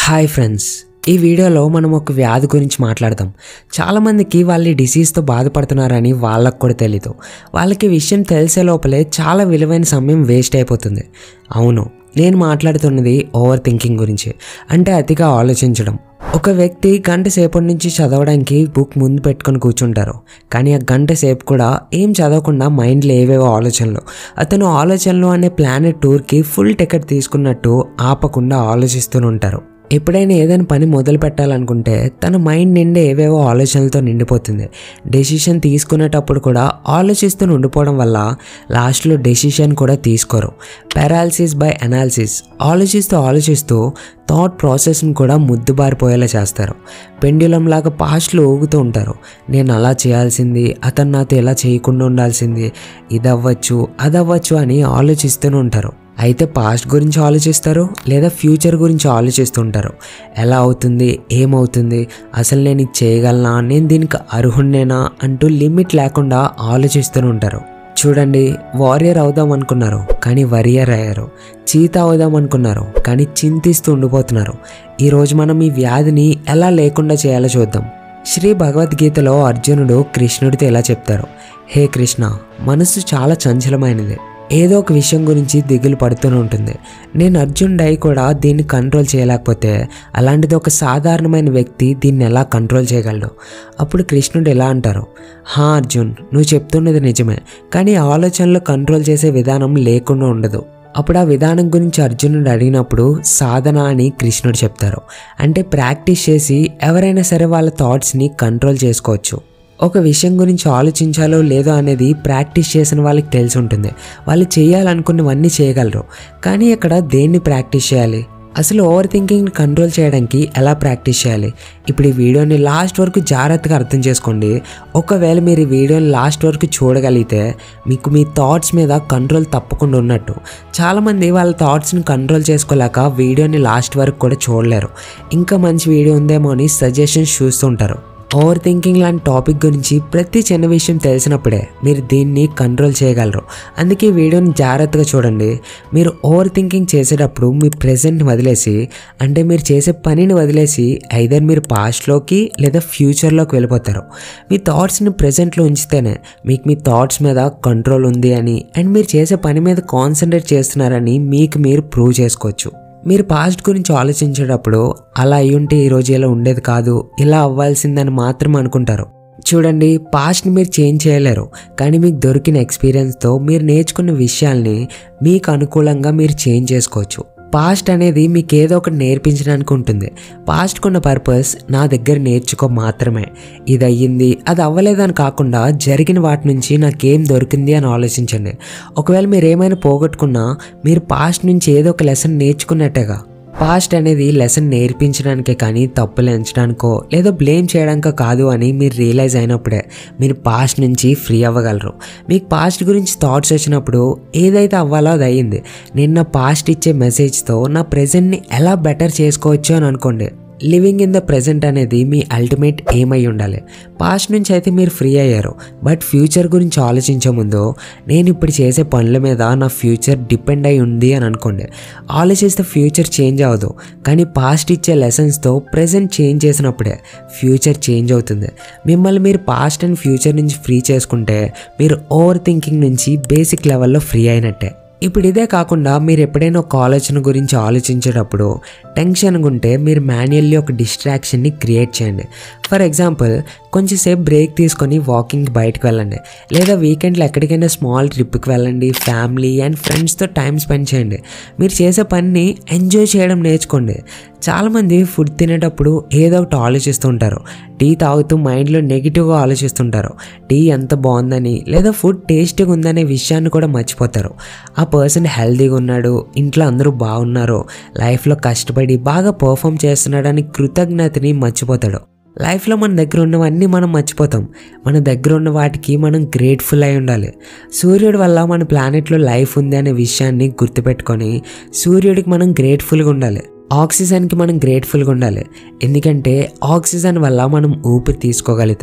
hi friends ఈ వీడియోలో మనం ఒక వ్యాధి గురించి మాట్లాడదాం చాలామందికి వాళ్ళు ఈ డిసీజ్తో బాధపడుతున్నారని వాళ్ళకు కూడా తెలీదు వాళ్ళకి ఈ విషయం తెలిసే లోపలే చాలా విలువైన సమయం వేస్ట్ అయిపోతుంది అవును నేను మాట్లాడుతున్నది ఓవర్ థింకింగ్ గురించి అంటే అతిగా ఆలోచించడం ఒక వ్యక్తి గంట సేపటి నుంచి చదవడానికి బుక్ ముందు పెట్టుకొని కూర్చుంటారు కానీ ఆ గంట సేపు కూడా ఏం చదవకుండా మైండ్లో ఏవేవో ఆలోచనలు అతను ఆలోచనలు అనే ప్లానెట్ టూర్కి ఫుల్ టికెట్ తీసుకున్నట్టు ఆపకుండా ఆలోచిస్తూనే ఉంటారు ఎప్పుడైనా ఏదైనా పని మొదలు పెట్టాలనుకుంటే తన మైండ్ నిండా ఏవేవో ఆలోచనలతో నిండిపోతుంది డెసిషన్ తీసుకునేటప్పుడు కూడా ఆలోచిస్తూ ఉండిపోవడం వల్ల లాస్ట్లో డెసిషన్ కూడా తీసుకోరు పారాలసిస్ బై అనాలిసిస్ ఆలోచిస్తూ ఆలోచిస్తూ థాట్ ప్రాసెస్ని కూడా ముద్దుబారిపోయేలా చేస్తారు పెండ్యులం లాగా పాస్ట్లో ఊగుతూ ఉంటారు నేను అలా చేయాల్సింది అతను నాతో ఎలా చేయకుండా ఉండాల్సింది ఇది అవ్వచ్చు అది అవ్వచ్చు అని ఆలోచిస్తూనే ఉంటారు అయితే పాస్ట్ గురించి ఆలోచిస్తారు లేదా ఫ్యూచర్ గురించి ఆలోచిస్తుంటారు ఎలా అవుతుంది ఏమవుతుంది అసలు నేను ఇది చేయగలనా నేను దీనికి అర్హుణ్ణేనా అంటూ లిమిట్ లేకుండా ఆలోచిస్తూనే ఉంటారు చూడండి వారియర్ అవుదాం అనుకున్నారు కానీ వరియర్ అయ్యారు చీత అవుదాం అనుకున్నారు కానీ చింతిస్తూ ఉండిపోతున్నారు ఈరోజు మనం ఈ వ్యాధిని ఎలా లేకుండా చేయాలో చూద్దాం శ్రీ భగవద్గీతలో అర్జునుడు కృష్ణుడితో ఎలా చెప్తారు హే కృష్ణ మనసు చాలా చంచలమైనది ఏదో ఒక విషయం గురించి దిగులు పడుతూనే ఉంటుంది నేను అర్జున్ డై కూడా దీన్ని కంట్రోల్ చేయలేకపోతే అలాంటిది ఒక సాధారణమైన వ్యక్తి దీన్ని ఎలా కంట్రోల్ చేయగలడు అప్పుడు కృష్ణుడు ఎలా అంటారు హా అర్జున్ నువ్వు చెప్తున్నది నిజమే కానీ ఆలోచనలు కంట్రోల్ చేసే విధానం లేకుండా ఉండదు అప్పుడు ఆ విధానం గురించి అర్జునుడు అడిగినప్పుడు సాధన అని కృష్ణుడు చెప్తారు అంటే ప్రాక్టీస్ చేసి ఎవరైనా సరే వాళ్ళ థాట్స్ని కంట్రోల్ చేసుకోవచ్చు ఒక విషయం గురించి ఆలోచించాలో లేదో అనేది ప్రాక్టీస్ చేసిన వాళ్ళకి తెలిసి ఉంటుంది వాళ్ళు చేయాలనుకున్నవన్నీ చేయగలరు కానీ ఇక్కడ దేన్ని ప్రాక్టీస్ చేయాలి అసలు ఓవర్ థింకింగ్ని కంట్రోల్ చేయడానికి ఎలా ప్రాక్టీస్ చేయాలి ఇప్పుడు ఈ వీడియోని లాస్ట్ వరకు జాగ్రత్తగా అర్థం చేసుకోండి ఒకవేళ మీరు ఈ వీడియోని లాస్ట్ వరకు చూడగలిగితే మీకు మీ థాట్స్ మీద కంట్రోల్ తప్పకుండా ఉన్నట్టు చాలామంది వాళ్ళ థాట్స్ని కంట్రోల్ చేసుకోలేక వీడియోని లాస్ట్ వరకు కూడా చూడలేరు ఇంకా మంచి వీడియో ఉందేమో అని సజెషన్స్ చూస్తుంటారు ఓవర్ థింకింగ్ లాంటి టాపిక్ గురించి ప్రతి చిన్న విషయం తెలిసినప్పుడే మీరు దీన్ని కంట్రోల్ చేయగలరు అందుకే ఈ వీడియోని జాగ్రత్తగా చూడండి మీరు ఓవర్ థింకింగ్ చేసేటప్పుడు మీ ప్రెజెంట్ని వదిలేసి అంటే మీరు చేసే పనిని వదిలేసి ఐదర్ మీరు పాస్ట్లోకి లేదా ఫ్యూచర్లోకి వెళ్ళిపోతారు మీ థాట్స్ని ప్రెజెంట్లో ఉంచితేనే మీకు మీ థాట్స్ మీద కంట్రోల్ ఉంది అని అండ్ మీరు చేసే పని మీద కాన్సన్ట్రేట్ చేస్తున్నారని మీకు మీరు ప్రూవ్ చేసుకోవచ్చు మీరు పాస్ట్ గురించి ఆలోచించేటప్పుడు అలా అయ్యుంటే ఈరోజు ఇలా ఉండేది కాదు ఇలా అవ్వాల్సిందని మాత్రం అనుకుంటారు చూడండి పాస్ట్ని మీరు చేంజ్ చేయలేరు కానీ మీకు దొరికిన ఎక్స్పీరియన్స్తో మీరు నేర్చుకున్న విషయాల్ని మీకు అనుకూలంగా మీరు చేంజ్ చేసుకోవచ్చు పాస్ట్ అనేది మీకు ఏదో ఒకటి నేర్పించడానికి ఉంటుంది పాస్ట్కి ఉన్న పర్పస్ నా దగ్గర నేర్చుకో మాత్రమే ఇది అయ్యింది అది అవ్వలేదని కాకుండా జరిగిన వాటి నుంచి నాకేం దొరికింది అని ఆలోచించండి ఒకవేళ మీరు ఏమైనా పోగొట్టుకున్నా మీరు పాస్ట్ నుంచి ఏదో ఒక లెసన్ నేర్చుకున్నట్టేగా పాస్ట్ అనేది లెసన్ నేర్పించడానికే కానీ తప్పులు ఎంచడానికో లేదా బ్లేమ్ చేయడానికో కాదు అని మీరు రియలైజ్ అయినప్పుడే మీరు పాస్ట్ నుంచి ఫ్రీ అవ్వగలరు మీకు పాస్ట్ గురించి థాట్స్ వచ్చినప్పుడు ఏదైతే అవ్వాలో అది అయ్యింది నేను నా పాస్ట్ ఇచ్చే మెసేజ్తో నా ప్రజెంట్ని ఎలా బెటర్ చేసుకోవచ్చు అని అనుకోండి లివింగ్ ఇన్ ద ప్రజెంట్ అనేది మీ అల్టిమేట్ ఏమై ఉండాలి పాస్ట్ నుంచి అయితే మీరు ఫ్రీ అయ్యారు బట్ ఫ్యూచర్ గురించి ఆలోచించే ముందు నేను ఇప్పుడు చేసే పనుల మీద నా ఫ్యూచర్ డిపెండ్ అయి ఉంది అని అనుకోండి ఆలోచిస్తే ఫ్యూచర్ చేంజ్ అవ్వదు కానీ పాస్ట్ ఇచ్చే లెసన్స్తో ప్రజెంట్ చేంజ్ చేసినప్పుడే ఫ్యూచర్ చేంజ్ అవుతుంది మిమ్మల్ని మీరు పాస్ట్ అండ్ ఫ్యూచర్ నుంచి ఫ్రీ చేసుకుంటే మీరు ఓవర్ థింకింగ్ నుంచి బేసిక్ లెవెల్లో ఫ్రీ అయినట్టే ఇప్పుడు ఇదే కాకుండా మీరు ఎప్పుడైనా ఒక ఆలోచన గురించి ఆలోచించేటప్పుడు టెన్షన్గా ఉంటే మీరు మాన్యువల్లీ ఒక డిస్ట్రాక్షన్ని క్రియేట్ చేయండి ఫర్ ఎగ్జాంపుల్ కొంచెంసేపు బ్రేక్ తీసుకొని వాకింగ్ బయటకు వెళ్ళండి లేదా వీకెండ్లో ఎక్కడికైనా స్మాల్ ట్రిప్కి వెళ్ళండి ఫ్యామిలీ అండ్ ఫ్రెండ్స్తో టైం స్పెండ్ చేయండి మీరు చేసే పనిని ఎంజాయ్ చేయడం నేర్చుకోండి చాలామంది ఫుడ్ తినేటప్పుడు ఏదో ఒకటి ఆలోచిస్తూ ఉంటారు టీ తాగుతూ మైండ్లో నెగిటివ్గా ఆలోచిస్తుంటారు టీ ఎంత బాగుందని లేదా ఫుడ్ టేస్టీగా ఉందనే విషయాన్ని కూడా మర్చిపోతారు ఆ పర్సన్ హెల్తీగా ఉన్నాడు ఇంట్లో అందరూ బాగున్నారు లైఫ్లో కష్టపడి బాగా పర్ఫామ్ చేస్తున్నాడని కృతజ్ఞతని మర్చిపోతాడు లైఫ్లో మన దగ్గర ఉన్నవన్నీ మనం మర్చిపోతాం మన దగ్గర ఉన్న వాటికి మనం గ్రేట్ఫుల్ అయి ఉండాలి సూర్యుడి వల్ల మన ప్లానెట్లో లైఫ్ ఉంది అనే విషయాన్ని గుర్తుపెట్టుకొని సూర్యుడికి మనం గ్రేట్ఫుల్గా ఉండాలి ఆక్సిజన్కి మనం గ్రేట్ఫుల్గా ఉండాలి ఎందుకంటే ఆక్సిజన్ వల్ల మనం ఊపిరి తీసుకోగలుగుతున్నాం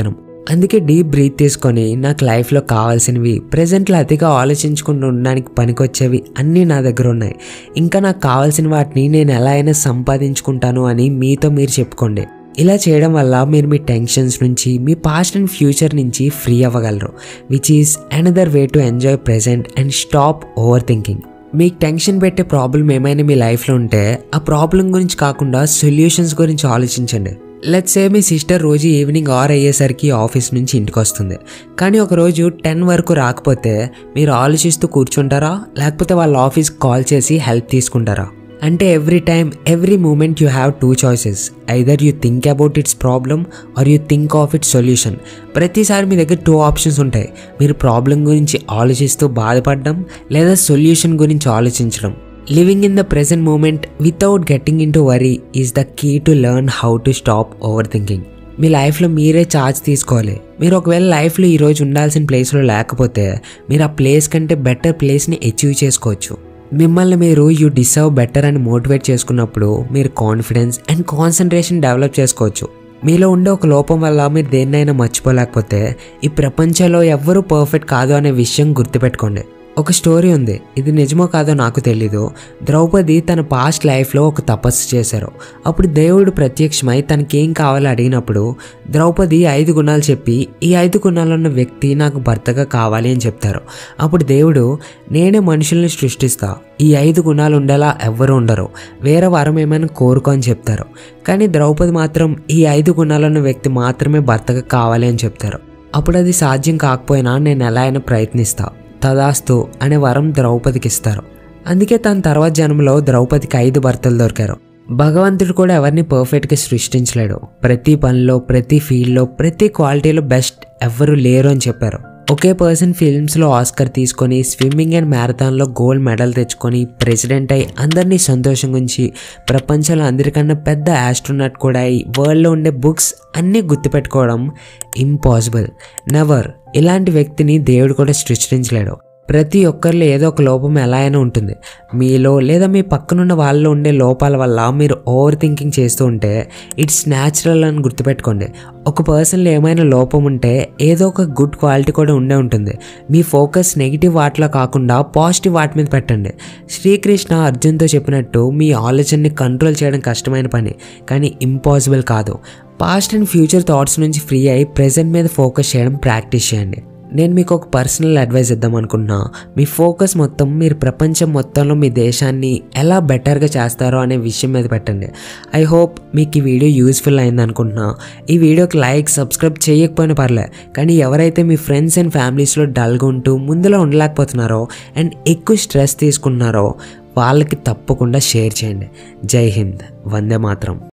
అందుకే డీప్ బ్రీత్ తీసుకొని నాకు లైఫ్లో కావాల్సినవి ప్రజెంట్లో అతిగా ఆలోచించకుండా ఉండడానికి పనికొచ్చేవి అన్నీ నా దగ్గర ఉన్నాయి ఇంకా నాకు కావాల్సిన వాటిని నేను ఎలా అయినా సంపాదించుకుంటాను అని మీతో మీరు చెప్పుకోండి ఇలా చేయడం వల్ల మీరు మీ టెన్షన్స్ నుంచి మీ పాస్ట్ అండ్ ఫ్యూచర్ నుంచి ఫ్రీ అవ్వగలరు which is another way to enjoy present and stop over thinking మీకు టెన్షన్ పెట్టే ప్రాబ్లం ఏమైనా మీ లైఫ్లో ఉంటే ఆ ప్రాబ్లం గురించి కాకుండా సొల్యూషన్స్ గురించి ఆలోచించండి లెట్స్ సే మీ సిస్టర్ రోజు ఈవినింగ్ ఆర్ అయ్యేసరికి ఆఫీస్ నుంచి ఇంటికి వస్తుంది కానీ ఒకరోజు టెన్ వరకు రాకపోతే మీరు ఆలోచిస్తూ కూర్చుంటారా లేకపోతే వాళ్ళ ఆఫీస్కి కాల్ చేసి హెల్ప్ తీసుకుంటారా అంటే every time every moment you have two choices either you think about it's problem or you think of it's solution ప్రతిసారి మీ దగ్గర టూ ఆప్షన్స్ ఉంటాయి మీరు ప్రాబ్లం గురించి ఆలోచిస్తూ బాధపడడం లేదా సొల్యూషన్ గురించి ఆలోచించడం living in the present moment without getting into worry is the key to learn how to stop over thinking మీ లైఫ్లో మీరే ఛార్జ్ తీసుకోవాలి మీరు ఒకవేళ లైఫ్లో ఈరోజు ఉండాల్సిన ప్లేస్లో లేకపోతే మీరు ఆ ప్లేస్ కంటే బెటర్ ప్లేస్ని అచీవ్ చేసుకోవచ్చు మిమ్మల్ని మీరు యూ డిసర్వ్ బెటర్ అని మోటివేట్ చేసుకున్నప్పుడు మీరు కాన్ఫిడెన్స్ అండ్ కాన్సన్ట్రేషన్ డెవలప్ చేసుకోవచ్చు మీలో ఉండే ఒక లోపం వల్ల మీరు దేన్నైనా మర్చిపోలేకపోతే ఈ ప్రపంచంలో ఎవ్వరూ పర్ఫెక్ట్ కాదు అనే విషయం గుర్తుపెట్టుకోండి ఒక స్టోరీ ఉంది ఇది నిజమో కాదో నాకు తెలీదు ద్రౌపది తన పాస్ట్ లైఫ్లో ఒక తపస్సు చేశారు అప్పుడు దేవుడు ప్రత్యక్షమై తనకేం కావాలో అడిగినప్పుడు ద్రౌపది ఐదు గుణాలు చెప్పి ఈ ఐదు గుణాలు ఉన్న వ్యక్తి నాకు భర్తగా కావాలి అని చెప్తారు అప్పుడు దేవుడు నేనే మనుషుల్ని సృష్టిస్తా ఈ ఐదు గుణాలు ఉండేలా ఎవ్వరూ ఉండరు వేరే వరం ఏమైనా కోరుకో అని చెప్తారు కానీ ద్రౌపది మాత్రం ఈ ఐదు గుణాలున్న వ్యక్తి మాత్రమే భర్తగా కావాలి అని చెప్తారు అప్పుడు అది సాధ్యం కాకపోయినా నేను ఎలా అయినా ప్రయత్నిస్తా తదాస్తు అనే వరం ద్రౌపదికి ఇస్తారు అందుకే తన తర్వాత జన్మలో ద్రౌపదికి ఐదు భర్తలు దొరికారు భగవంతుడు కూడా ఎవరిని పర్ఫెక్ట్గా సృష్టించలేడు ప్రతి పనిలో ప్రతి ఫీల్డ్లో ప్రతి క్వాలిటీలో బెస్ట్ ఎవ్వరూ లేరు అని చెప్పారు ఒకే పర్సన్ ఫిల్మ్స్లో ఆస్కర్ తీసుకొని స్విమ్మింగ్ అండ్ మ్యారథాన్లో గోల్డ్ మెడల్ తెచ్చుకొని ప్రెసిడెంట్ అయి అందరినీ సంతోషం గురించి ప్రపంచంలో అందరికన్నా పెద్ద ఆస్ట్రోనట్ కూడా అయి వరల్డ్లో ఉండే బుక్స్ అన్నీ గుర్తుపెట్టుకోవడం ఇంపాసిబుల్ నెవర్ ఇలాంటి వ్యక్తిని దేవుడు కూడా సృష్టించలేడు ప్రతి ఒక్కరిలో ఏదో ఒక లోపం ఎలా అయినా ఉంటుంది మీలో లేదా మీ పక్కనున్న వాళ్ళలో ఉండే లోపాల వల్ల మీరు ఓవర్ థింకింగ్ చేస్తూ ఉంటే ఇట్స్ న్యాచురల్ అని గుర్తుపెట్టుకోండి ఒక పర్సన్లో ఏమైనా లోపం ఉంటే ఏదో ఒక గుడ్ క్వాలిటీ కూడా ఉండే ఉంటుంది మీ ఫోకస్ నెగిటివ్ వాటిలో కాకుండా పాజిటివ్ వాటి మీద పెట్టండి శ్రీకృష్ణ అర్జున్తో చెప్పినట్టు మీ ఆలోచనని కంట్రోల్ చేయడం కష్టమైన పని కానీ ఇంపాసిబుల్ కాదు పాస్ట్ అండ్ ఫ్యూచర్ థాట్స్ నుంచి ఫ్రీ అయ్యి ప్రెజెంట్ మీద ఫోకస్ చేయడం ప్రాక్టీస్ చేయండి నేను మీకు ఒక పర్సనల్ అడ్వైస్ ఇద్దాం అనుకుంటున్నా మీ ఫోకస్ మొత్తం మీరు ప్రపంచం మొత్తంలో మీ దేశాన్ని ఎలా బెటర్గా చేస్తారో అనే విషయం మీద పెట్టండి ఐ హోప్ మీకు ఈ వీడియో యూస్ఫుల్ అయింది అనుకుంటున్నా ఈ వీడియోకి లైక్ సబ్స్క్రైబ్ చేయకపోయినా పర్లే కానీ ఎవరైతే మీ ఫ్రెండ్స్ అండ్ ఫ్యామిలీస్లో డల్గా ఉంటూ ముందులో ఉండలేకపోతున్నారో అండ్ ఎక్కువ స్ట్రెస్ తీసుకుంటున్నారో వాళ్ళకి తప్పకుండా షేర్ చేయండి జై హింద్ వందే మాత్రం